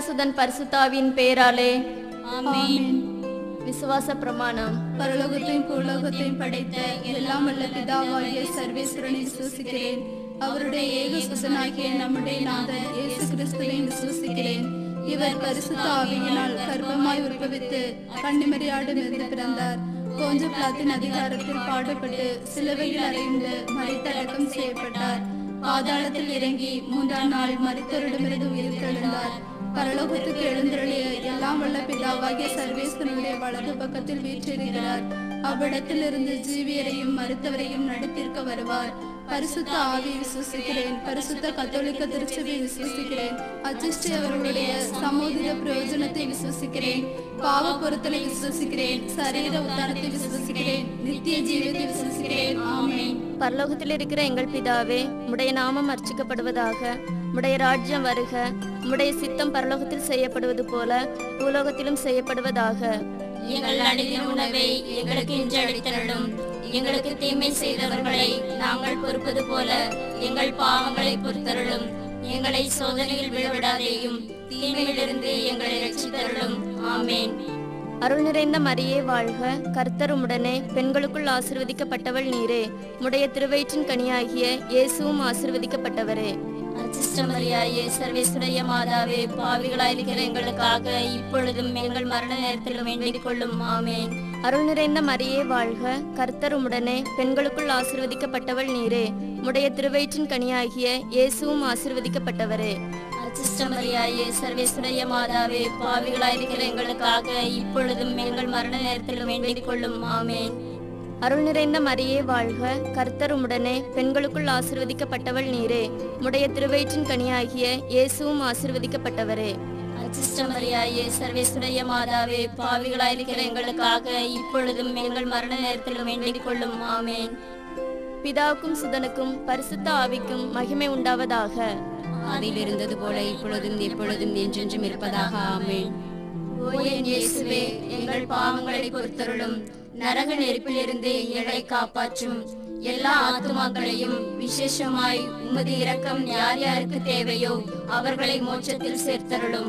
பிதாசுதன் பரிசுத்தாவின் பெயராலே ஆமென் விசுவாச பிரமாணம் பரலோகத்தையும் பூலோகத்தையும் படைத்த எல்லாம் வல்ல பிதாவாகிய சர்வேஸ்வரனை விசுவசிக்கிறேன் அவருடைய ஏக சுசனாகிய நம்முடைய நாதர் இயேசு கிறிஸ்துவை விசுவசிக்கிறேன் இவர் பரிசுத்த ஆவியினால் கர்ப்பமாய் உற்பவித்து கன்னிமரியாடமிருந்து பிறந்தார் கொஞ்ச பிளாத்தின் அதிகாரத்தில் பாடுபட்டு சிலுவையில் அறைந்து மறித்தடக்கம் செய்யப்பட்டார் பாதாளத்தில் இறங்கி மூன்றாம் நாள் மருத்துவரிடமிருந்து உயிர் தெழுந்தார் பரலோகத்துக்கு எழுந்தருளிய எல்லாம் வல்ல பிதாவாகிய சர்வேஸ்வரனுடைய வலது பக்கத்தில் வீற்றிருக்கிறார் அவ்விடத்திலிருந்து ஜீவியரையும் மருத்துவரையும் நடத்திருக்க வருவார் பரிசுத்த ஆவியை விசுவசிக்கிறேன் பரிசுத்த கத்தோலிக்க திருச்சபையை விசுவசிக்கிறேன் அச்சிஷ்டி அவர்களுடைய சமோதிர பிரயோஜனத்தை விசுவசிக்கிறேன் பாவ பொருத்தலை விசுவசிக்கிறேன் சரீர உத்தானத்தை விசுவசிக்கிறேன் நித்திய ஜீவியத்தை விசுவசிக்கிறேன் ஆமென் பரலோகத்தில் இருக்கிற எங்கள் பிதாவே உடைய நாமம் அர்ச்சிக்கப்படுவதாக உடைய ராஜ்யம் வருக உடைய சித்தம் பரலோகத்தில் செய்யப்படுவது போல பூலோகத்திலும் செய்யப்படுவதாக எங்கள் அடித்த உணவை எங்களுக்கு இன்று அளித்தருளும் எங்களுக்கு தீமை செய்தவர்களை நாங்கள் பொறுப்பது போல எங்கள் பாவங்களை பொறுத்தருளும் எங்களை சோதனையில் விழவிடாதேயும் தீமையிலிருந்து எங்களை ரட்சித்தருளும் ஆமேன் அருள் நிறைந்த மரியே வாழ்க கர்த்தர் உம்முடனே பெண்களுக்குள் ஆசிர்வதிக்கப்பட்டவள் நீரே உடைய திருவயிற்றின் கனியாகிய இயேசுவும் ஆசிர்வதிக்கப்பட்டவரே அச்சிஷ்டமரியாயே சர்வேஸ்வரிய மாதாவே பாவிகளாயிருக்கிற எங்களுக்காக இப்பொழுதும் எங்கள் மரண நேரத்தில் வேண்டிக் கொள்ளும் ஆமேன் அருள் நிறைந்த மரியே வாழ்க கர்த்தர் உம்முடனே பெண்களுக்குள் ஆசிர்வதிக்கப்பட்டவள் நீரே உடைய திருவயிற்றின் கனியாகிய இயேசுவும் ஆசிர்வதிக்கப்பட்டவரே அச்சிஷ்டமரியாயே சர்வேஸ்வரிய மாதாவே பாவிகளாயிருக்கிற எங்களுக்காக இப்பொழுதும் எங்கள் மரண நேரத்தில் வேண்டிக் கொள்ளும் ஆமேன் அருள் நிறைந்த மரியே வாழ்க கர்த்தர் உம்முடனே பெண்களுக்குள் ஆசிர்வதிக்கப்பட்டவள் நீரே உடைய திருவயிற்றின் கனியாகிய இயேசுவும் ஆசிர்வதிக்கப்பட்டவரே அச்சிஷ்டமரியாயே சர்வேஸ்வரிய மாதாவே பாவிகளாயிருக்கிற எங்களுக்காக இப்பொழுதும் எங்கள் மரண நேரத்தில் வேண்டிக் கொள்ளும் ஆமேன் பிதாவுக்கும் சுதனுக்கும் பரிசுத்த ஆவிக்கும் மகிமை உண்டாவதாக அதில் இருந்தது போல இப்பொழுதும் எப்பொழுதும் என்றென்றும் இருப்பதாக ஆமென் ஓ என் இயேசுவே எங்கள் பாவங்களை பொறுத்தருளும் நரக நெருப்பிலிருந்து எங்களை காப்பாற்றும் எல்லா ஆத்துமாக்களையும் விசேஷமாய் உமது இரக்கம் யார் யாருக்கு தேவையோ அவர்களை மோட்சத்தில் சேர்த்தருளும்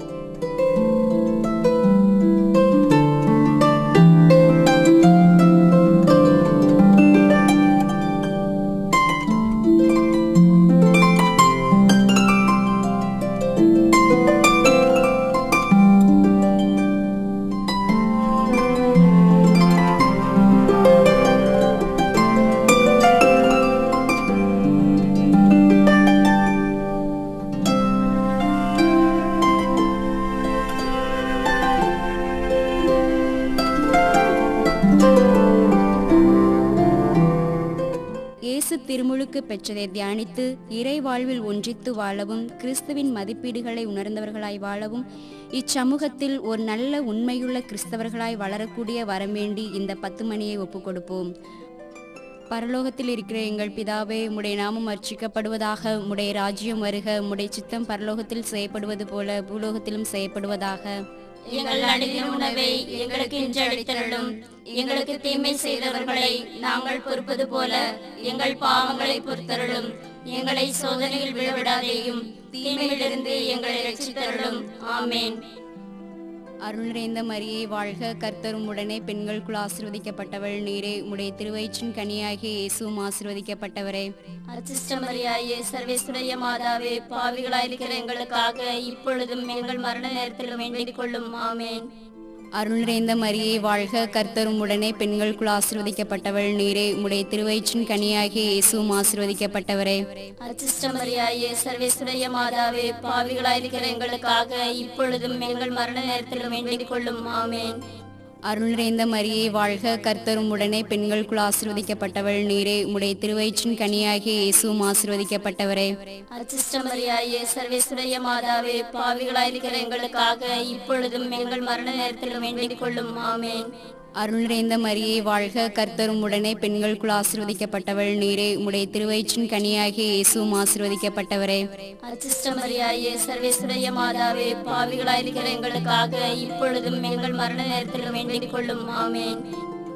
இயேசு திருமுழுக்கு பெற்றதை தியானித்து இறை வாழ்வில் ஒன்றித்து வாழவும் கிறிஸ்துவின் மதிப்பீடுகளை உணர்ந்தவர்களாய் வாழவும் இச்சமூகத்தில் ஒரு நல்ல உண்மையுள்ள கிறிஸ்தவர்களாய் வளரக்கூடிய வரமேண்டி இந்த பத்து மணியை ஒப்புக் கொடுப்போம் பரலோகத்தில் இருக்கிற எங்கள் பிதாவே உம்முடைய நாமம் அர்ச்சிக்கப்படுவதாக உம்முடைய ராஜ்யம் வருக உம்முடைய சித்தம் பரலோகத்தில் செய்யப்படுவது போல பூலோகத்திலும் செய்யப்படுவதாக எங்கள் அடித்த உணவை எங்களுக்கு இன்று அளித்தருளும் எங்களுக்கு தீமை செய்தவர்களை நாங்கள் பொறுப்பது போல எங்கள் பாவங்களை பொறுத்தருளும் எங்களை சோதனையில் விழவிடாதேயும் தீமையிலிருந்து எங்களை ரட்சித்தருளும் ஆமேன் அருள் நிறைந்த மரியை வாழ்க கர்த்தரும் உடனே பெண்களுக்குள் ஆசிர்வதிக்கப்பட்டவள் நீரே உம்முடைய திருவயிற்றின் கனியாகிய இயேசுவும் ஆசிர்வதிக்கப்பட்டவரே அச்சிஷ்டமரியாயே சர்வேஸ்வரிய மாதாவே பாவிகளாயிருக்கிற எங்களுக்காக இப்பொழுதும் எங்கள் மரண நேரத்தில் வேண்டிக் கொள்ளும் ஆமேன் அருள் நிறைந்த மரியை வாழ்க கர்த்தரும் உடனே பெண்களுக்குள் ஆசிர்வதிக்கப்பட்டவள் நீரே உம்முடைய திருவயிற்றின் கனியாகிய இயேசுவும் ஆசிர்வதிக்கப்பட்டவரே அச்சிஷ்டமரியாயே சர்வேஸ்வரிய மாதாவே பாவிகளாயிருக்கிற எங்களுக்காக இப்பொழுதும் எங்கள் மரண நேரத்தில் வேண்டிக் கொள்ளும் ஆமேன் அருள் நிறைந்த மரியை வாழ்க கர்த்தரும் உடனே பெண்களுக்குள் ஆசிர்வதிக்கப்பட்டவள் நீரே உம்முடைய திருவயிற்றின் கனியாகிய இயேசுவும் ஆசிர்வதிக்கப்பட்டவரே அச்சிஷ்டமரியாயே சர்வேஸ்வரிய மாதாவே பாவிகளாயிருக்கிற எங்களுக்காக இப்பொழுதும் எங்கள் மரண நேரத்தில் வேண்டிக் கொள்ளும் ஆமேன் அருள் நிறைந்த மரியை வாழ்க கர்த்தரும் உடனே பெண்களுக்குள் ஆசிர்வதிக்கப்பட்டவள் நீரே உம்முடைய திருவயிற்றின் கனியாகிய இயேசுவும் ஆசிர்வதிக்கப்பட்டவரே அச்சிஷ்டமரியாயே சர்வேஸ்வரிய மாதாவே பாவிகளாயிருக்கிற எங்களுக்காக இப்பொழுதும் எங்கள் மரண நேரத்தில் வேண்டிக் கொள்ளும் ஆமேன்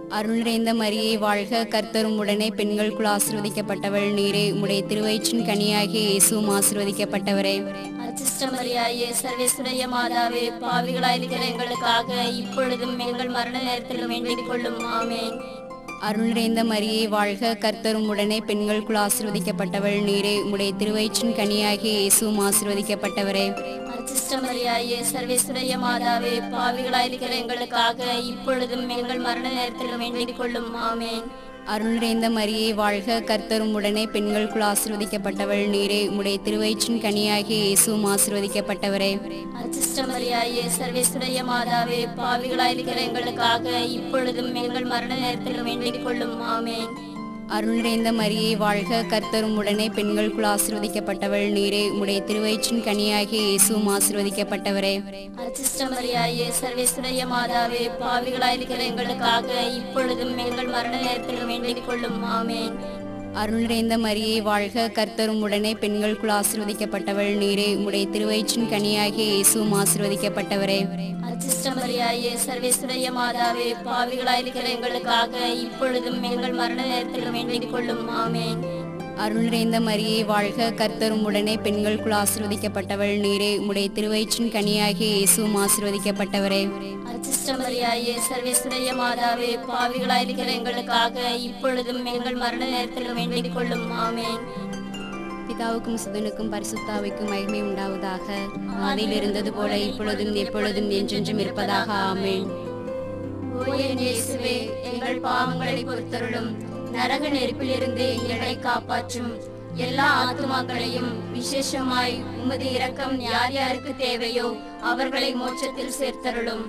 அருள் நிறைந்த மரியே வாழ்க கர்த்தரும் உடனே பெண்களுக்குள் ஆசிர்வதிக்கப்பட்டவள் நீரே உம்முடைய திருவயிற்றின் கனியாகிய இயேசுவும் ஆசிர்வதிக்கப்பட்டவரே அச்சிஷ்டமரியாயே சர்வேஸ்வரிய மாதாவே பாவிகளாயிருக்கிற எங்களுக்காக இப்பொழுதும் எங்கள் மரண நேரத்தில் வேண்டிக் கொள்ளும் ஆமென் அருள் நிறைந்த மரியே வாழ்க கர்த்தரும் உடனே பெண்களுக்குள் ஆசிர்வதிக்கப்பட்டவள் நீரே உம்முடைய திருவயிற்றின் கனியாகிய இயேசுவும் ஆசிர்வதிக்கப்பட்டவரே அச்சிஷ்டமரியாயே சர்வேஸ்வரிய மாதாவே பாவிகளாயிருக்கிற எங்களுக்காக இப்பொழுதும் எங்கள் மரண நேரத்தில் வேண்டிக் கொள்ளும் ஆமென் அருள் நிறைந்த மரியே வாழ்க கர்த்தரும் உடனே பெண்களுக்குள் ஆசிர்வதிக்கப்பட்டவள் நீரே உம்முடைய திருவயிற்றின் கனியாகிய இயேசுவும் ஆசிர்வதிக்கப்பட்டவரே அச்சிஷ்டமரியாயே சர்வேஸ்வரிய மாதாவே பாவிகளாயிருக்கிற எங்களுக்காக இப்பொழுதும் எங்கள் மரண நேரத்தில் வேண்டிக் கொள்ளும் ஆமென் அருள் நிறைந்த மரியே வாழ்க கர்த்தரும் உடனே பெண்களுக்குள் ஆசிர்வதிக்கப்பட்டவள் நீரே உம்முடைய திருவயிற்றின் கனியாகிய இயேசுவும் ஆசிர்வதிக்கப்பட்டவரே அச்சிஷ்டமரியாயே சர்வேஸ்வரிய மாதாவே பாவிகளாயிருக்கிற எங்களுக்காக இப்பொழுதும் எங்கள் மரண நேரத்தில் வேண்டிக் கொள்ளும் ஆமென் அருள் நிறைந்த மரியே வாழ்க கர்த்தரும் உடனே பெண்களுக்குள் ஆசிர்வதிக்கப்பட்டவள் நீரே உம்முடைய திருவயிற்றின் கனியாகிய இயேசுவும் ஆசிர்வதிக்கப்பட்டவரே அச்சிஷ்டமரியாயே சர்வேஸ்வரிய மாதாவே பாவிகளாயிருக்கிற எங்களுக்காக இப்பொழுதும் எங்கள் மரண நேரத்தில் வேண்டிக் கொள்ளும் ஆமென் அருள் நிறைந்த மரியே வாழ்க கர்த்தரும் உடனே பெண்களுக்குள் ஆசிர்வதிக்கப்பட்டவள் நீரே உம்முடைய திருவயிற்றின் கனியாகிய இயேசுவும் ஆசிர்வதிக்கப்பட்டவரே அச்சிஷ்டமரியாயே சர்வேஸ்வரிய மாதாவே பாவிகளாயிருக்கிற எங்களுக்காக இப்பொழுதும் எங்கள் மரண நேரத்தில் வேண்டிக் கொள்ளும் ஆமென் பிதாவுக்கும் சுதனுக்கும் பரிசுத்தாவைக்கும் மகிமை உண்டாவதாக அதில் இருந்தது போல இப்பொழுதும் எப்பொழுதும் என்றென்றும் இருப்பதாக ஆமென் ஓ என் இயேசுவே எங்கள் பாவங்களை பொறுத்தருளும் நரக நெருப்பிலிருந்து எங்களை காப்பாற்றும் எல்லா ஆத்துமாக்களையும் விசேஷமாய் உமது இரக்கம் யார் யாருக்கு தேவையோ அவர்களை மோட்சத்தில் சேர்த்தருளும்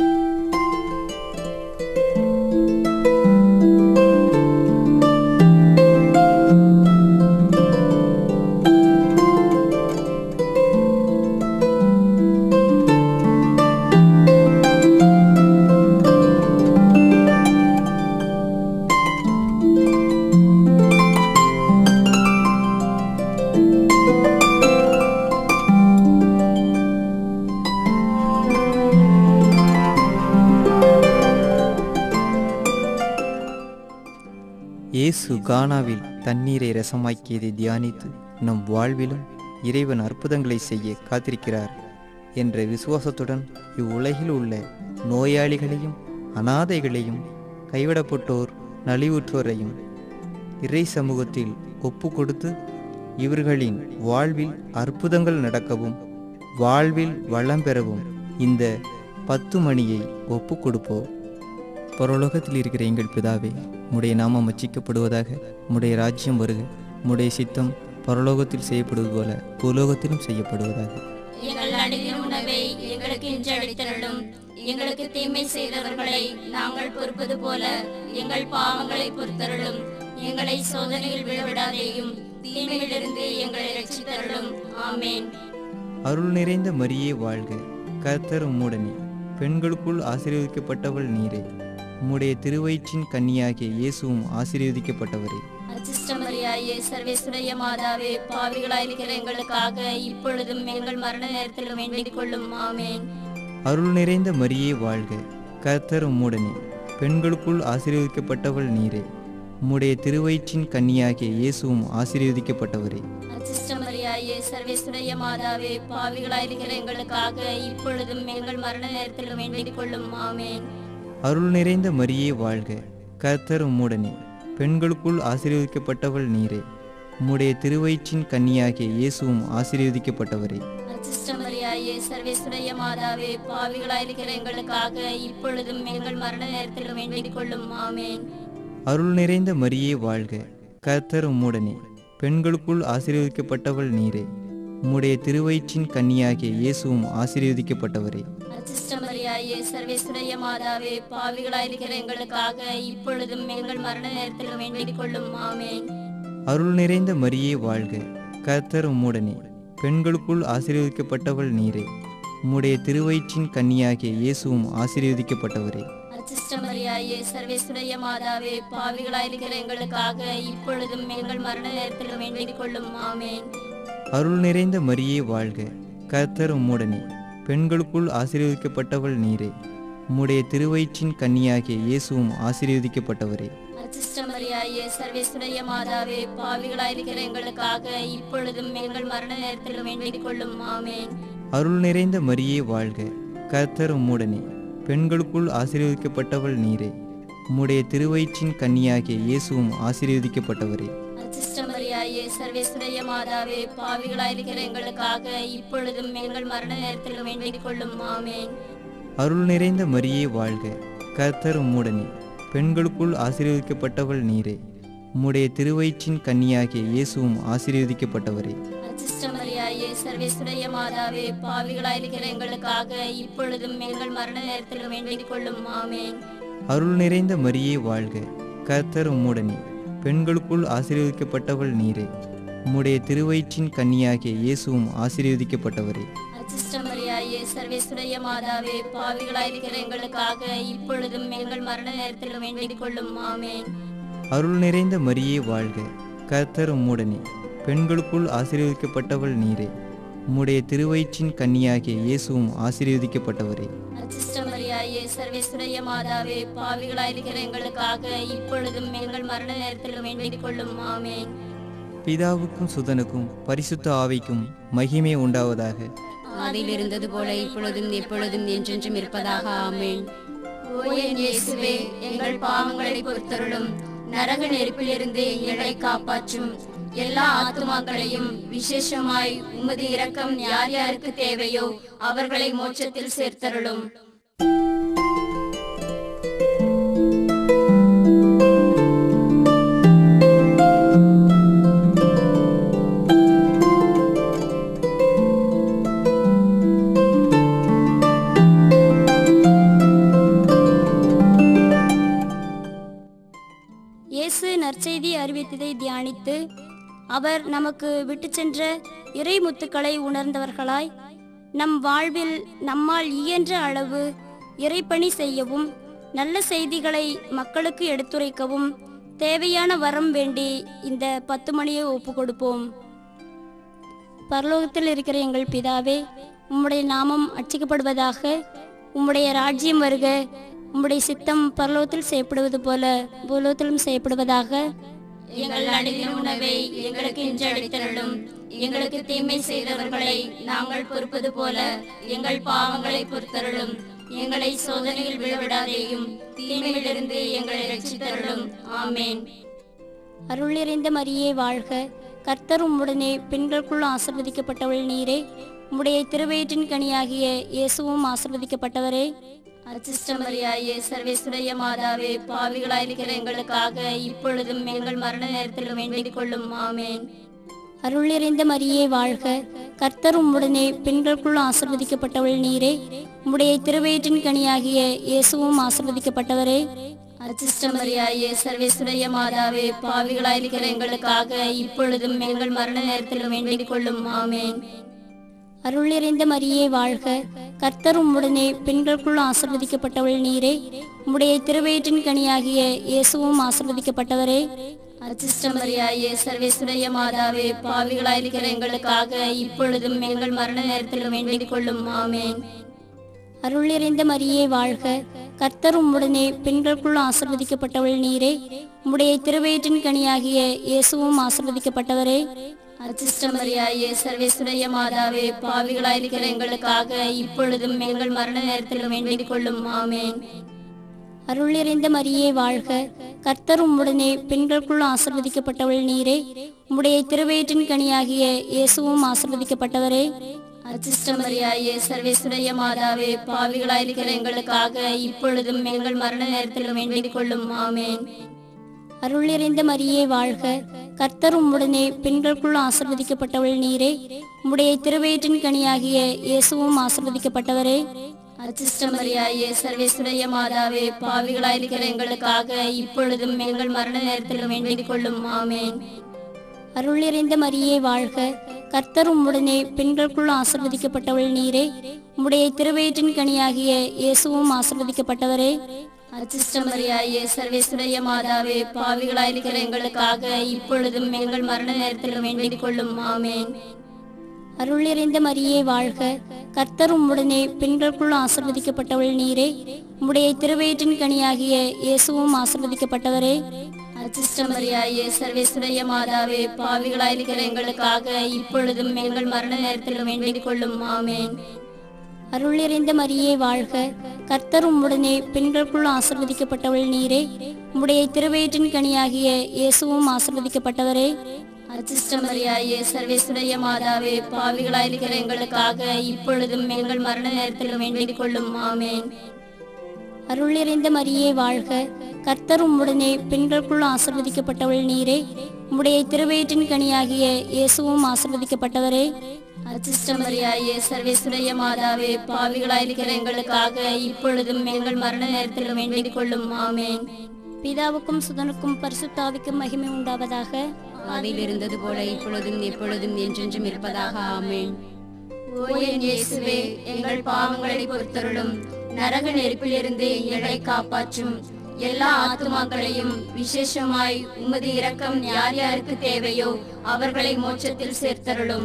இயேசு கானாவில் தண்ணீரை ரசமாக்கியதை தியானித்து நம் வாழ்விலும் இறைவன் அற்புதங்களை செய்ய காத்திருக்கிறார் என்ற விசுவாசத்துடன் இவ்வுலகில் உள்ள நோயாளிகளையும் அனாதைகளையும் கைவிடப்பட்டோர் நலிவுற்றோரையும் இறை சமூகத்தில் ஒப்பு கொடுத்து இவர்களின் வாழ்வில் அற்புதங்கள் நடக்கவும் வாழ்வில் வளம் பெறவும் இந்த பத்து மணியை ஒப்பு கொடுப்போம் பரலோகத்தில் இருக்கிற எங்கள் பிதாவே உம்முடைய நாமம் அச்சிக்கப்படுவதாக உம்முடைய ராஜ்யம் வருக உம்முடைய சித்தம் பரலோகத்தில் செய்யப்படுவது போல பூலோகத்திலும் செய்யப்படுவதாக எங்கள் அணுகின் உணவை எங்களுக்கு இன்று அளித்தருளும் எங்களுக்கு தீமை செய்தவர்களை நாங்கள் பொறுப்பது போல எங்கள் பாவங்களை பொறுத்தருளும் எங்களை சோதனையில் விழவிடாதேயும் தீமையிலிருந்து எங்களை ரட்சித்தருளும் ஆமென் அருள் நிறைந்த மரியே வாழ்க கர்த்தர் உம்முடனே பெண்களுக்குள் ஆசீர்வதிக்கப்பட்டவள் நீரே உம்முடைய திருவயிற்றின் கன்னியாகிய இயேசுவும் ஆசீர்வதிக்கப்பட்டவரே அச்சிஷ்டமரியாயே சர்வேஸ்வரிய மாதாவே பாவிகளாயிருக்கிற எங்களுக்காக இப்பொழுதும் எங்கள் மரண நேரத்தில் வேண்டிக் கொள்ளும் ஆமென் அருள் நிறைந்த மரியே வாழ்க கர்த்தர் உம்முடனே பெண்களுக்குள் ஆசீர்வதிக்கப்பட்டவள் நீரே உம்முடைய திருவயிற்றின் கன்னியாகிய இயேசுவும் ஆசீர்வதிக்கப்பட்டவரே அச்சிஷ்டமரியாயே சர்வேஸ்வரிய மாதாவே பாவிகளாயிருக்கிற எங்களுக்காக இப்பொழுதும் எங்கள் மரண நேரத்தில் வேண்டிக் கொள்ளும் ஆமென் அருள் நிறைந்த மரியே வாழ்க கர்த்தர் உம்முடனே பெண்களுக்குள் ஆசீர்வதிக்கப்பட்டவள் நீரே உம்முடைய திருவயிற்றின் கன்னியாகிய இயேசுவும் ஆசீர்வதிக்கப்பட்டவரே அச்சிஷ்டமரியாயே சர்வேஸ்வரிய மாதாவே பாவிகளாயிருக்கிற எங்களுக்காக இப்பொழுதும் எங்கள் மரண நேரத்தில் வேண்டிக் கொள்ளும் ஆமென் அருள் நிறைந்த மரியே வாழ்க கர்த்தர் உம்முடனே பெண்களுக்குள் ஆசீர்வதிக்கப்பட்டவள் நீரே உம்முடைய திருவயிற்றின் கன்னியாகிய இயேசுவும் ஆசீர்வதிக்கப்பட்டவரே அச்சிஷ்டமரியாயே சர்வேஸ்வரிய மாதாவே பாவிகளாயிருக்கிற எங்களுக்காக இப்பொழுதும் எங்கள் மரண நேரத்தில் வேண்டிக் கொள்ளும் ஆமென் அருள் நிறைந்த மரியே வாழ்க கர்த்தர் உம்முடனே பெண்களுக்குள் ஆசீர்வதிக்கப்பட்டவள் நீரே உம்முடைய திருவயிற்றின் கன்னியாகிய இயேசுவும் ஆசீர்வதிக்கப்பட்டவரே அச்சிஷ்டமரியாயே சர்வேஸ்வரிய மாதாவே பாவிகளாயிருக்கிற எங்களுக்காக இப்பொழுதும் எங்கள் மரண நேரத்தில் வேண்டிக் கொள்ளும் ஆமென் அருள் நிறைந்த மரியே வாழ்க கர்த்தர் உம்முடனே பெண்களுக்குள் ஆசீர்வதிக்கப்பட்டவள் நீரே உம்முடைய திருவயிற்றின் கன்னியாகிய இயேசுவும் ஆசீர்வதிக்கப்பட்டவரே அச்சிஷ்டமரியாயே சர்வேஸ்வரிய மாதாவே பாவிகளாயிருக்கிற எங்களுக்காக இப்பொழுதும் எங்கள் மரண நேரத்தில் வேண்டிக் கொள்ளும் ஆமேன் அருள் நிறைந்த மரியே வாழ்க கர்த்தர் உம்முடனே பெண்களுக்குள் ஆசீர்வதிக்கப்பட்டவள் நீரே உம்முடைய திருவயிற்றின் கன்னியாகிய இயேசுவும் ஆசீர்வதிக்கப்பட்டவரே அச்சிஷ்டமரியாயே சர்வேஸ்வரிய மாதாவே பாவிகளாயிருக்கிற எங்களுக்காக இப்பொழுதும் எங்கள் மரண நேரத்தில் வேண்டிக் கொள்ளும் ஆமேன் அருள் நிறைந்த மரியே வாழ்க கர்த்தர் உம்முடனே பெண்களுக்குள் ஆசீர்வதிக்கப்பட்டவள் நீரே உம்முடைய திருவயிற்றின் கன்னியாகிய இயேசுவும் ஆசீர்வதிக்கப்பட்டவரே அச்சிஷ்டமரியாயே சர்வேஸ்வரிய மாதாவே பாவிகளாயிருக்கிற எங்களுக்காக இப்பொழுதும் எங்கள் மரண நேரத்தில் வேண்டிக் கொள்ளும் ஆமேன் அருள் நிறைந்த மரியே வாழ்க கர்த்தர் உம்முடனே பெண்களுக்குள் ஆசீர்வதிக்கப்பட்டவள் நீரே உம்முடைய திருவயிற்றின் கன்னியாகிய இயேசுவும் ஆசீர்வதிக்கப்பட்டவரே அச்சிஷ்டமரியாயே சர்வேஸ்வரிய மாதாவே பாவிகளாயிருக்கிற எங்களுக்காக இப்பொழுதும் எங்கள் மரண நேரத்தில் வேண்டிக் கொள்ளும் ஆமேன் அருள் நிறைந்த மரியே வாழ்க கர்த்தர் உம்முடனே பெண்களுக்குள் ஆசீர்வதிக்கப்பட்டவள் நீரே உம்முடைய திருவயிற்றின் கன்னியாகிய இயேசுவும் ஆசீர்வதிக்கப்பட்டவரே அச்சிஷ்டமரியாயே சர்வேஸ்வரிய மாதாவே பாவிகளாயிருக்கிற எங்களுக்காக இப்பொழுதும் எங்கள் மரண நேரத்தில் வேண்டிக் கொள்ளும் ஆமேன் பிதாவுக்கும் சுதனுக்கும் பரிசுத்த ஆவிக்கும் மகிமை உண்டாவதாக அதில் இருந்தது போல இப்பொழுதும் எப்பொழுதும் என்றென்றும் இருப்பதாக ஆமேன் ஓ என் இயேசுவே எங்கள் பாவங்களை பொறுத்தருளும் நரக நெருப்பிலிருந்து எங்களை காப்பாற்றும் எல்லா ஆத்துமாக்களையும் விசேஷமாய் உமது இரக்கம் யார் யாருக்கு தேவையோ அவர்களை மோட்சத்தில் சேர்த்தருளும் இயேசு நற்செய்தி அறிவித்ததை தியானித்து அவர் நமக்கு விட்டு சென்ற இறை முத்துக்களை உணர்ந்தவர்களாய் நம் வாழ்வில் நம்மால் இயன்ற அளவு இறைப்பணி செய்யவும் நல்ல செய்திகளை மக்களுக்கு எடுத்துரைக்கவும் தேவையான வரம் வேண்டி இந்த பத்து மணியை ஒப்பு கொடுப்போம் பரலோகத்தில் இருக்கிற எங்கள் பிதாவே உம்முடைய நாமம் அர்ச்சிக்கப்படுவதாக உம்முடைய ராஜ்யம் வருக உம்முடைய சித்தம் பரலோகத்தில் செய்யப்படுவது போல பூலோகத்திலும் செய்யப்படுவதாக எங்கள் அணுகின உணவை எங்களுக்கு இன்று அளித்தருளும் எங்களுக்கு தீமை செய்தவர்களை நாங்கள் பொறுப்பது போல எங்கள் பாவங்களை பொறுத்தருளும் எங்களை சோதனையில் விழவிடாதேயும் தீமையிலிருந்து எங்களை ரட்சித்தருளும் ஆமேன் அருள் நிறைந்த மரியே வாழ்க கர்த்தர் உம்முடனே பெண்களுக்குள் ஆசிர்வதிக்கப்பட்டவள் நீரே உம்முடைய திருவயிற்றின் கனியாகிய இயேசுவும் ஆசிர்வதிக்கப்பட்டவரே அச்சிஷ்டமரியாயே சர்வேஸ்வரிய மாதாவே பாவிகளாயிருக்கிற எங்களுக்காக இப்பொழுதும் எங்கள் மரண நேரத்தில் வேண்டிக் கொள்ளும் ஆமேன் அருள் நிறைந்த மரியே வாழ்க கர்த்தர் உம்முடனே பெண்களுக்குள் ஆசிர்வதிக்கப்பட்டவள் நீரே உம்முடைய திருவயிற்றின் கனியாகிய இயேசுவும் ஆசிர்வதிக்கப்பட்டவரே அச்சிஷ்டமரியாயே சர்வேஸ்வரிய மாதாவே பாவிகளாயிருக்கிற எங்களுக்காக இப்பொழுதும் எங்கள் மரண நேரத்தில் வேண்டிக் கொள்ளும் ஆமேன் அருள் நிறைந்த மரியே வாழ்க கர்த்தர் உம்முடனே பெண்களுக்குள் ஆசிர்வதிக்கப்பட்டவள் நீரே உம்முடைய திருவயிற்றின் கனியாகிய இயேசுவும் ஆசிர்வதிக்கப்பட்டவரே அச்சிஷ்டமரியாயே சர்வேஸ்வரிய மாதாவே பாவிகளாயிருக்கிற எங்களுக்காக இப்பொழுதும் எங்கள் மரண நேரத்தில் வேண்டிக் கொள்ளும் ஆமேன் அருள் நிறைந்த மரியே வாழ்க கர்த்தர் உம்முடனே பெண்களுக்குள் ஆசிர்வதிக்கப்பட்டவள் நீரே உம்முடைய திருவயிற்றின் கனியாகிய இயேசுவும் ஆசிர்வதிக்கப்பட்டவரே அச்சிஷ்டமரியாயே சர்வேஸ்வரிய மாதாவே பாவிகளாயிருக்கிற எங்களுக்காக இப்பொழுதும் எங்கள் மரண நேரத்தில் வேண்டிக் கொள்ளும் ஆமேன் அருள் நிறைந்த மரியே வாழ்க கர்த்தர் உம்முடனே பெண்களுக்குள் ஆசிர்வதிக்கப்பட்டவள் நீரே உம்முடைய திருவயிற்றின் கனியாகிய இயேசுவும் ஆசிர்வதிக்கப்பட்டவரே அச்சிஷ்டமரியாயே சர்வேஸ்வரிய மாதாவே பாவிகளாயிருக்கிற எங்களுக்காக இப்பொழுதும் எங்கள் மரண நேரத்தில் வேண்டிக் கொள்ளும் ஆமேன் அருள் நிறைந்த மரியே வாழ்க கர்த்தர் உம்முடனே பெண்களுக்குள் ஆசிர்வதிக்கப்பட்டவள் நீரே உம்முடைய திருவயிற்றின் கனியாகிய இயேசுவும் ஆசிர்வதிக்கப்பட்டவரே அச்சிஷ்டமரியாயே சர்வேஸ்வரிய மாதாவே பாவிகளாயிருக்கிற எங்களுக்காக இப்பொழுதும் எங்கள் மரண நேரத்தில் வேண்டிக் கொள்ளும் ஆமேன் அருள் நிறைந்த மரியே வாழ்க கர்த்தர் உம்முடனே பெண்களுக்குள் ஆசிர்வதிக்கப்பட்டவள் நீரே உம்முடைய திருவயிற்றின் கனியாகிய இயேசுவும் ஆசிர்வதிக்கப்பட்டவரே அச்சிஷ்டமரியாயே சர்வேஸ்வரிய மாதாவே பாவிகளாயிருக்கிற எங்களுக்காக இப்பொழுதும் எங்கள் மரண நேரத்தில் வேண்டிக் கொள்ளும் ஆமேன் அருள் நிறைந்த மரியே வாழ்க கர்த்தர் உம்முடனே பெண்களுக்குள் ஆசிர்வதிக்கப்பட்டவள் நீரே உம்முடைய திருவயிற்றின் கனியாகிய இயேசுவும் ஆசிர்வதிக்கப்பட்டவரே அச்சிஷ்டமரியாயே சர்வேஸ்வரிய மாதாவே பாவிகளாயிருக்கிற எங்களுக்காக இப்பொழுதும் எங்கள் மரண நேரத்தில் வேண்டிக் கொள்ளும் ஆமேன் அருள் நிறைந்த மரியே வாழ்க கர்த்தர் உம்முடனே பெண்களுக்குள் ஆசிர்வதிக்கப்பட்டவள் நீரே உம்முடைய திருவயிற்றின் கனியாகிய இயேசுவும் ஆசிர்வதிக்கப்பட்டவரே அச்சிஷ்டமரியாயே சர்வேஸ்வரிய மாதாவே பாவிகளாயிருக்கிற எங்களுக்காக இப்பொழுதும் எங்கள் மரண நேரத்தில் வேண்டிக் கொள்ளும் ஆமேன் அருள் நிறைந்த மரியே வாழ்க கர்த்தர் உம்முடனே பெண்களுக்குள் ஆசிர்வதிக்கப்பட்டவள் நீரே உம்முடைய திருவயிற்றின் கனியாகிய இயேசுவும் ஆசிர்வதிக்கப்பட்டவரே அச்சிஷ்டமரியாயே சர்வேஸ்வரிய மாதாவே பாவிகளாயிருக்கிற எங்களுக்காக இப்பொழுதும் எங்கள் மரண நேரத்தில் வேண்டிக் கொள்ளும் ஆமேன் பிதாவுக்கும் சுதனுக்கும் பரிசுத்தாவிக்கும் மகிமை உண்டாவதாக அதில் இருந்தது போல இப்பொழுதும் எப்பொழுதும் என்றென்றும் இருப்பதாக ஆமென் ஓ என் இயேசுவே எங்கள் பாவங்களை பொறுத்தருளும் நரக நெருப்பிலிருந்து எங்களை காப்பாற்றும் எல்லா ஆத்துமாக்களையும் விசேஷமாய் உமது இரக்கம் யார் யாருக்கு தேவையோ அவர்களை மோட்சத்தில் சேர்த்தருளும்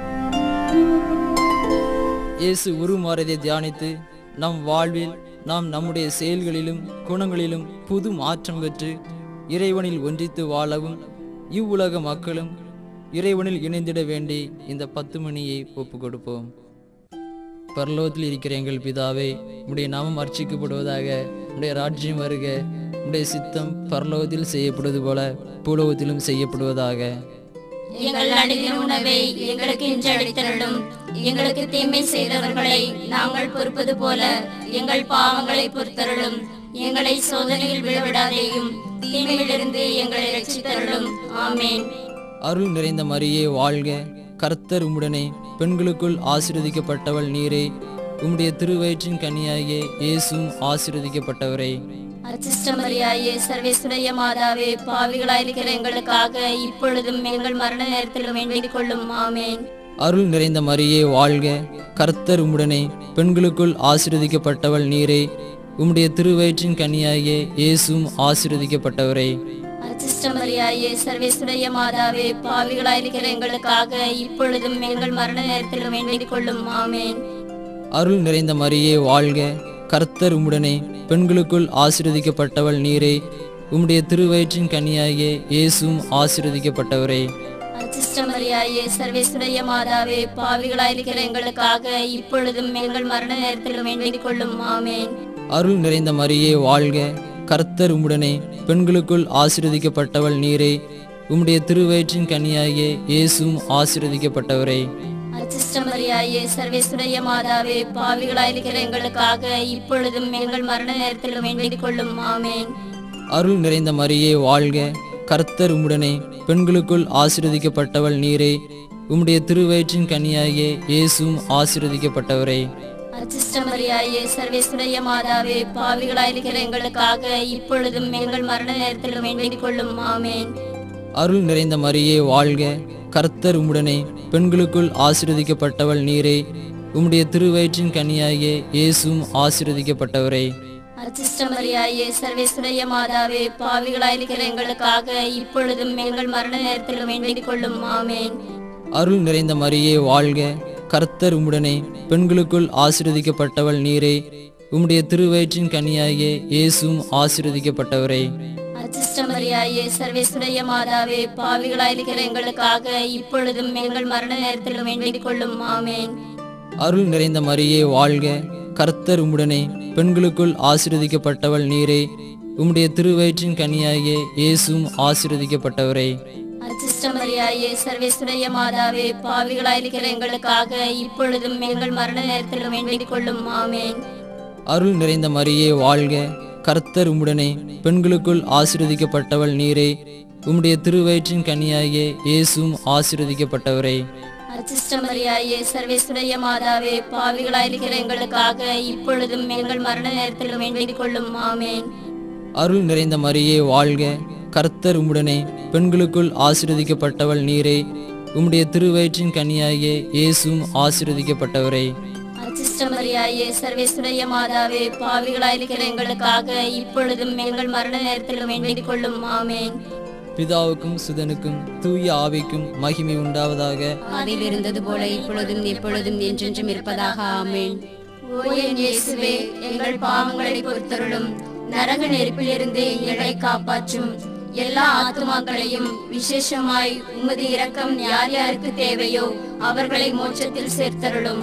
இயேசு உருமாறதை தியானித்து நம் வாழ்வில் நாம் நம்முடைய செயல்களிலும் குணங்களிலும் புது மாற்றம் பெற்று இறைவனில் ஒன்றித்து வாழவும் இவ்வுலக மக்களும் இறைவனில் இணைந்திட வேண்டி இந்த பத்து மணியை ஒப்பு கொடுப்போம் பரலோகத்தில் இருக்கிற எங்கள் பிதாவே உடைய நாமம் அர்ச்சிக்கப்படுவதாக உடைய ராஜ்யம் வருக உடைய சித்தம் பரலோகத்தில் செய்யப்படுவது போல பூலோகத்திலும் செய்யப்படுவதாக எங்கள் அடித்த உணவை எங்களுக்கு இன்று அளித்தருளும் எங்களுக்கு தீமை செய்தவர்களை நாங்கள் பொறுப்பது போல எங்கள் பாவங்களை பொறுத்தருளும் எங்களை சோதனையில் விழவிடாதேயும் தீமையிலிருந்து எங்களை ரட்சித்தருளும் ஆமேன் அருள் நிறைந்த மரியே வாழ்க கர்த்தர் உம்முடனே பெண்களுக்குள் ஆசீர்வதிக்கப்பட்டவள் நீரே உம்முடைய திருவயிற்றின் கனியாகிய இயேசுவும் ஆசீர்வதிக்கப்பட்டவரே அச்சிஷ்டமரியாயே சர்வேஸ்வரிய மாதாவே பாவிகளாயிருக்கிற எங்களுக்காக இப்பொழுதும் எங்கள் மரண நேரத்தில் வேண்டிக் கொள்ளும் ஆமேன் அருள் நிறைந்த மரியே வாழ்க கர்த்தர் உம்முடனே பெண்களுக்குள் ஆசீர்வதிக்கப்பட்டவள் நீரே உம்முடைய திருவயிற்றின் கனியாகிய இயேசுவும் ஆசீர்வதிக்கப்பட்டவரே அச்சிஷ்டமரியாயே சர்வேஸ்வரிய மாதாவே பாவிகளாயிருக்கிற எங்களுக்காக இப்பொழுதும் எங்கள் மரண நேரத்தில் வேண்டிக் கொள்ளும் ஆமேன் அருள் நிறைந்த மரியே வாழ்க கர்த்தர் உம்முடனே பெண்களுக்குள் ஆசீர்வதிக்கப்பட்டவள் நீரே உம்முடைய திருவயிற்றின் கனியாகிய இயேசுவும் ஆசீர்வதிக்கப்பட்டவரே அச்சிஷ்டமரியாயே சர்வேஸ்வரிய மாதாவே பாவிகளாயிருக்கிற எங்களுக்காக இப்பொழுதும் எங்கள் மரண நேரத்தில் வேண்டிக் கொள்ளும் ஆமேன் அருள் நிறைந்த மரியே வாழ்க கர்த்தர் உம்முடனே பெண்களுக்குள் ஆசீர்வதிக்கப்பட்டவள் நீரே உம்முடைய திருவயிற்றின் கனியாகிய இயேசுவும் ஆசீர்வதிக்கப்பட்டவரே அச்சிஷ்டமரியாயே சர்வேஸ்வரிய மாதாவே பாவிகளாயிருக்கிற எங்களுக்காக இப்பொழுதும் எங்கள் மரண நேரத்தில் வேண்டிக் கொள்ளும் ஆமேன் அருள் நிறைந்த மரியே வாழ்க கர்த்தர் உம்முடனே பெண்களுக்குள் ஆசீர்வதிக்கப்பட்டவள் நீரே உம்முடைய திருவயிற்றின் கனியாகிய இயேசுவும் ஆசீர்வதிக்கப்பட்டவரே அச்சிஷ்டமரியாயே சர்வேஸ்வரிய மாதாவே பாவிகளாயிருக்கிற எங்களுக்காக இப்பொழுதும் எங்கள் மரண நேரத்தில் வேண்டிக் கொள்ளும் ஆமேன் அருள் நிறைந்த மரியே வாழ்க கர்த்தர் உம்முடனே பெண்களுக்குள் ஆசீர்வதிக்கப்பட்டவள் நீரே உம்முடைய திருவயிற்றின் கனியாகிய இயேசுவும் ஆசீர்வதிக்கப்பட்டவரே அச்சிஷ்டமரியாயே சர்வேஸ்வரிய மாதாவே பாவிகளாயிருக்கிற எங்களுக்காக இப்பொழுதும் எங்கள் மரண நேரத்தில் வேண்டிக் கொள்ளும் ஆமேன் அருள் நிறைந்த மரியே வாழ்க கர்த்தர் உம்முடனே பெண்களுக்குள் ஆசீர்வதிக்கப்பட்டவள் நீரே உம்முடைய திருவயிற்றின் கனியாகிய இயேசுவும் ஆசீர்வதிக்கப்பட்டவரே அச்சிஷ்டமரியாயே சர்வேஸ்வரிய மாதாவே பாவிகளாயிருக்கிற எங்களுக்காக இப்பொழுதும் எங்கள் மரண நேரத்தில் வேண்டிக் கொள்ளும் ஆமேன் அருள் நிறைந்த மரியே வாழ்க கர்த்தர் உம்முடனே பெண்களுக்குள் ஆசீர்வதிக்கப்பட்டவள் நீரே உம்முடைய திருவயிற்றின் கனியாகிய இயேசுவும் ஆசீர்வதிக்கப்பட்டவரே அச்சிஷ்டமரியாயே சர்வேஸ்வரிய மாதாவே பாவிகளாயிருக்கிற எங்களுக்காக இப்பொழுதும் எங்கள் மரண நேரத்தில் வேண்டிக் கொள்ளும் ஆமேன் அருள் நிறைந்த மரியே வாழ்க கர்த்தர் உம்முடனே பெண்களுக்குள் ஆசீர்வதிக்கப்பட்டவள் நீரே உம்முடைய திருவயிற்றின் கனியாகிய இயேசுவும் ஆசீர்வதிக்கப்பட்டவரே அச்சிஷ்டமரியாயே சர்வேஸ்வரிய மாதாவே பாவிகளாயிருக்கிற எங்களுக்காக இப்பொழுதும் எங்கள் மரண நேரத்தில் வேண்டிக் கொள்ளும் ஆமேன் அருள் நிறைந்த மரியே வாழ்க கர்த்தர் உம்முடனே பெண்களுக்குள் ஆசீர்வதிக்கப்பட்டவள் நீரே உம்முடைய திருவயிற்றின் கனியாகிய இயேசுவும் ஆசீர்வதிக்கப்பட்டவரே அச்சிஷ்டமரியாயே சர்வேஸ்வரிய மாதாவே பாவிகளாயிருக்கிற எங்களுக்காக இப்பொழுதும் எங்கள் மரண நேரத்தில் வேண்டிக் கொள்ளும் ஆமேன் பிதாவுக்கும் சுதனுக்கும் தூய ஆவிக்கும் மகிமை உண்டாவதாக அதில் இருந்தது போல இப்பொழுதும் எப்பொழுதும் என்றென்றும் இருப்பதாக ஆமேன் ஓ என் இயேசுவே எங்கள் பாவங்களை பொறுத்தருளும் நரக நெருப்பிலிருந்து எங்களை காப்பாற்றும் எல்லா ஆத்துமாக்களையும் விசேஷமாய் உமது இரக்கம் யார் யாருக்கு தேவையோ அவர்களை மோட்சத்தில் சேர்த்தருளும்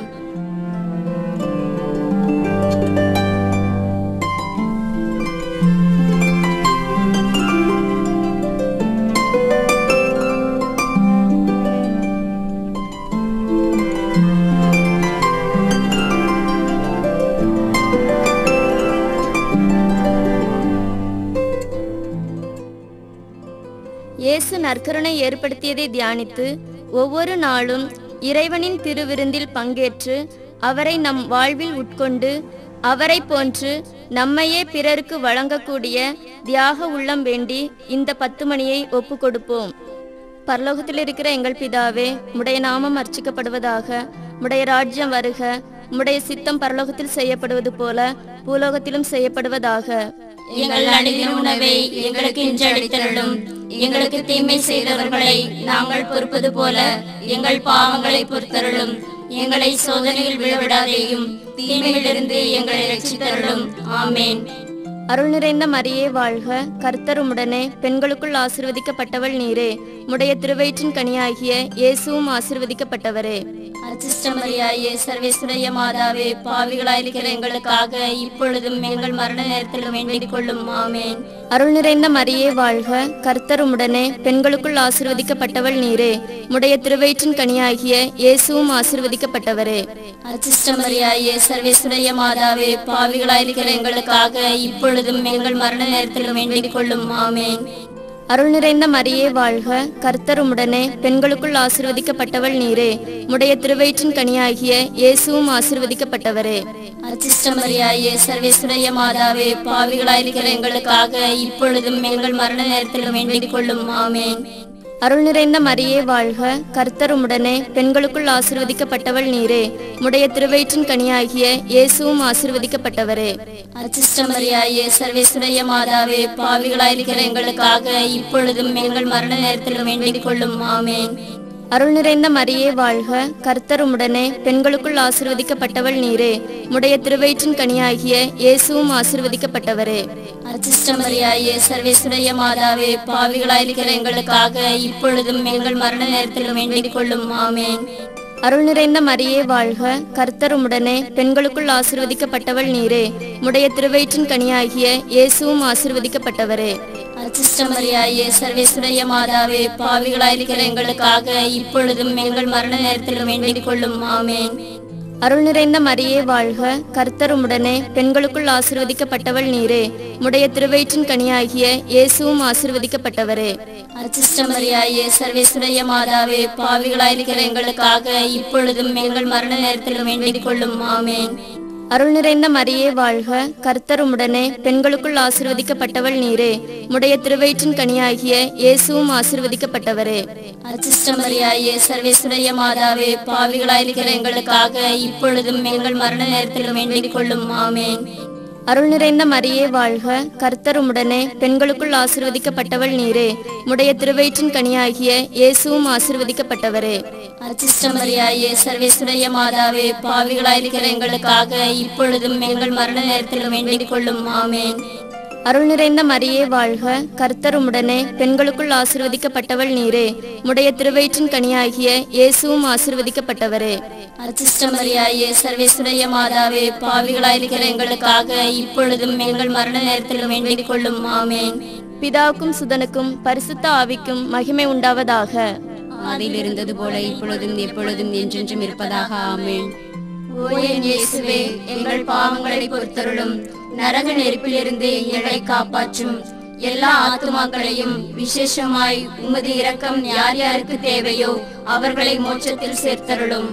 இயேசு நற்கருணை ஏற்படுத்தியதை தியானித்து ஒவ்வொரு நாளும் இறைவனின் திருவிருந்தில் பங்கேற்று அவரை நம் வாழ்வில் உட்கொண்டு அவரை போன்று நம்மையே பிறருக்கு வழங்கக்கூடிய தியாக உள்ளம் வேண்டி இந்த பத்து மணியை ஒப்பு கொடுப்போம் பரலோகத்தில் இருக்கிற எங்கள் பிதாவே முடைய நாமம் அர்ச்சிக்கப்படுவதாக முடைய ராஜ்யம் வருக முடைய சித்தம் பரலோகத்தில் செய்யப்படுவது போல பூலோகத்திலும் செய்யப்படுவதாக எங்கள் அணுகின உணவை எங்களுக்கு இன்று அளித்தருளும் எங்களுக்கு தீமை செய்தவர்களை நாங்கள் பொறுப்பது போல எங்கள் பாவங்களை பொறுத்தருளும் எங்களை சோதனையில் விழவிடாதேயும் தீமையிலிருந்து எங்களை ரட்சித்தருளும் ஆமேன் அருள் நிறைந்த மரியே வாழ்க கர்த்தர் உம்முடனே பெண்களுக்குள் ஆசிர்வதிக்கப்பட்டவள் நீரே முடைய திருவயிற்றின் கனியாகிய இயேசுவும் ஆசிர்வதிக்கப்பட்டவரே அச்சிஷ்டமரியாயே சர்வேஸ்வரிய மாதாவே பாவிகளாயிருக்கிற எங்களுக்காக இப்பொழுதும் எங்கள் மரண நேரத்தில் வேண்டிக் கொள்ளும் ஆமேன் அருள் நிறைந்த மரியே வாழ்க கர்த்தர் உம்முடனே பெண்களுக்குள் ஆசிர்வதிக்கப்பட்டவள் நீரே முடைய திருவயிற்றின் கனியாகிய இயேசுவும் ஆசிர்வதிக்கப்பட்டவரே அச்சிஷ்டமரியாயே சர்வேஸ்வரிய மாதாவே பாவிகளாயிருக்கிற எங்களுக்காக இப்பொழுதும் எங்கள் மரண நேரத்தில் வேண்டிக் கொள்ளும் ஆமேன் அருள் நிறைந்த மரியே வாழ்க கர்த்தர் உம்முடனே பெண்களுக்குள் ஆசிர்வதிக்கப்பட்டவள் நீரே முடைய திருவயிற்றின் கனியாகிய இயேசுவும் ஆசிர்வதிக்கப்பட்டவரே அச்சிஷ்டமரியாயே சர்வேஸ்வரிய மாதாவே பாவிகளாயிருக்கிற எங்களுக்காக இப்பொழுதும் எங்கள் மரண நேரத்தில் வேண்டிக் கொள்ளும் ஆமேன் அருள் நிறைந்த மரியே வாழ்க கர்த்தர் உம்முடனே பெண்களுக்குள் ஆசிர்வதிக்கப்பட்டவள் நீரே முடைய திருவயிற்றின் கனியாகிய இயேசுவும் ஆசிர்வதிக்கப்பட்டவரே அச்சிஷ்டமரியாயே சர்வேஸ்வரிய மாதாவே பாவிகளாயிருக்கிற எங்களுக்காக இப்பொழுதும் எங்கள் மரண நேரத்தில் வேண்டிக் கொள்ளும் ஆமேன் அருள் நிறைந்த மரியே வாழ்க கர்த்தர் உம்முடனே பெண்களுக்குள் ஆசிர்வதிக்கப்பட்டவள் நீரே முடைய திருவயிற்றின் கனியாகிய இயேசுவும் ஆசிர்வதிக்கப்பட்டவரே அச்சிஷ்டமரியாயே சர்வேஸ்வரிய மாதாவே பாவிகளாயிருக்கிற எங்களுக்காக இப்பொழுதும் எங்கள் மரண நேரத்தில் வேண்டிக் கொள்ளும் ஆமேன் அருள் நிறைந்த மரியே வாழ்க கர்த்தர் உம்முடனே பெண்களுக்குள் ஆசிர்வதிக்கப்பட்டவள் நீரே முடைய திருவயிற்றின் கனியாகிய இயேசுவும் ஆசிர்வதிக்கப்பட்டவரே அச்சிஷ்டமரியாயே சர்வேஸ்வரிய மாதாவே பாவிகளாயிருக்கிற எங்களுக்காக இப்பொழுதும் எங்கள் மரண நேரத்தில் வேண்டிக் கொள்ளும் ஆமேன் அருள் நிறைந்த மரியே வாழ்க கர்த்தர் உம்முடனே பெண்களுக்குள் ஆசிர்வதிக்கப்பட்டவள் நீரே முடைய திருவயிற்றின் கனியாகிய இயேசுவும் ஆசிர்வதிக்கப்பட்டவரே அச்சிஷ்டமரியாயே சர்வேஸ்வரிய மாதாவே பாவிகளாயிருக்கிற எங்களுக்காக இப்பொழுதும் எங்கள் மரண நேரத்தில் வேண்டிக் கொள்ளும் ஆமேன் அருள் நிறைந்த மரியே வாழ்க கர்த்தர் உம்முடனே பெண்களுக்குள் ஆசிர்வதிக்கப்பட்டவள் நீரே முடைய திருவயிற்றின் கனியாகிய இயேசுவும் ஆசிர்வதிக்கப்பட்டவரே அச்சிஷ்டமரியாயே சர்வேஸ்வரிய மாதாவே பாவிகளாயிருக்கிற எங்களுக்காக இப்பொழுதும் எங்கள் மரண நேரத்தில் வேண்டிக் கொள்ளும் ஆமேன் அருள் நிறைந்த மரியே வாழ்க கர்த்தர் உம்முடனே பெண்களுக்குள் ஆசிர்வதிக்கப்பட்டவள் நீரே முடைய திருவயிற்றின் கனியாகிய இயேசுவும் ஆசிர்வதிக்கப்பட்டவரே அச்சிஷ்டமரியாயே சர்வேஸ்வரிய மாதாவே பாவிகளாயிருக்கிற எங்களுக்காக இப்பொழுதும் எங்கள் மரண நேரத்தில் வேண்டிக் கொள்ளும் ஆமேன் அருள் நிறைந்த மரியே வாழ்க கர்த்தர் உம்முடனே பெண்களுக்குள் ஆசிர்வதிக்கப்பட்டவள் நீரே முடைய திருவயிற்றின் கனியாகிய இயேசுவும் ஆசிர்வதிக்கப்பட்டவரே அச்சிஷ்டமரியாயே சர்வேஸ்வரிய மாதாவே பாவிகளாயிருக்கிற எங்களுக்காக இப்பொழுதும் எங்கள் மரண நேரத்தில் வேண்டிக் கொள்ளும் ஆமேன் பிதாவுக்கும் சுதனுக்கும் பரிசுத்த ஆவிக்கும் மகிமை உண்டாவதாக அதில் இருந்தது போல இப்பொழுதும் எப்பொழுதும் என்றென்றும் இருப்பதாக ஆமேன் ஓ என் இயேசுவே எங்கள் பாவங்களை பொறுத்தருளும் நரக நெருப்பிலிருந்து எங்களை காப்பாற்றும் எல்லா ஆத்துமாக்களையும் விசேஷமாய் உமது இரக்கம் யார் யாருக்கு தேவையோ அவர்களை மோட்சத்தில் சேர்த்தருளும்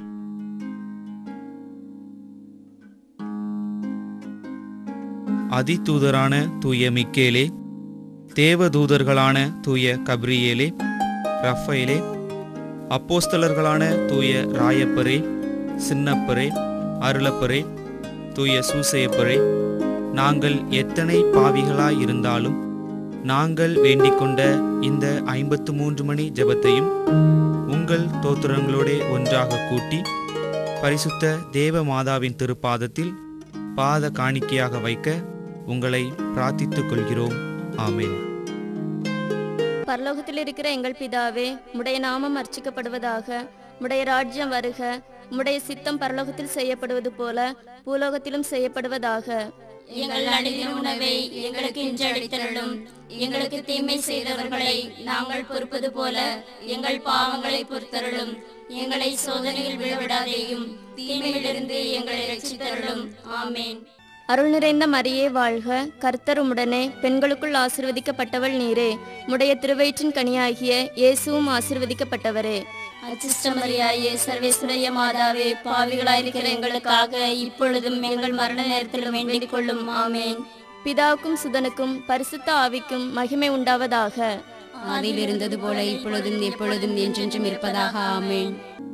அதிதூதரான தூய மிக்கேலே தேவதூதர்களான தூய கப்ரியேலே ரஃபேலே அப்போஸ்தலர்களான தூய ராயப்பரே சின்னப்பரே அருளப்பரே தூய சூசையப்பரே நாங்கள் எத்தனை பாவிகளாய் இருந்தாலும் நாங்கள் வேண்டிக் கொண்ட இந்த ஐம்பத்து மூன்று மணி ஜெபத்தையும் உங்கள் தோத்திரங்களோடே ஒன்றாக கூட்டி பரிசுத்த தேவ மாதாவின் திருப்பாதத்தில் பாத காணிக்கையாக வைக்க உங்களை பிரார்த்தித்துக் கொள்கிறோம் ஆமென் பரலோகத்தில் இருக்கிற எங்கள் பிதாவே முடைய நாமம் அர்ச்சிக்கப்படுவதாக முடைய ராஜ்யம் வருக முடைய சித்தம் பரலோகத்தில் செய்யப்படுவது போல பூலோகத்திலும் செய்யப்படுவதாக எங்கள் அணுகின உணவை எங்களுக்கு இன்று அளித்தருளும் எங்களுக்கு தீமை செய்தவர்களை நாங்கள் பொறுப்பது போல எங்கள் பாவங்களை பொறுத்தருளும் எங்களை சோதனையில் விழவிடாதேயும் தீமையிலிருந்து எங்களை ரட்சித்தருளும் ஆமேன் அருள் நிறைந்த மரியே வாழ்க கர்த்தர் உம்முடனே பெண்களுக்குள் ஆசிர்வதிக்கப்பட்டவள் நீரே முடைய திருவயிற்றின் கனியாகிய இயேசுவும் ஆசிர்வதிக்கப்பட்டவரே அச்சிஷ்டமரியாயே சர்வேஸ்வரிய மாதாவே பாவிகளாயிருக்கிற எங்களுக்காக இப்பொழுதும் எங்கள் மரண நேரத்திலும் வேண்டிக் கொள்ளும் ஆமேன் பிதாவுக்கும் சுதனுக்கும் பரிசுத்த ஆவிக்கும் மகிமை உண்டாவதாக அதில் இருந்தது போல இப்பொழுதும் எப்பொழுதும் என்றென்றும் இருப்பதாக ஆமேன்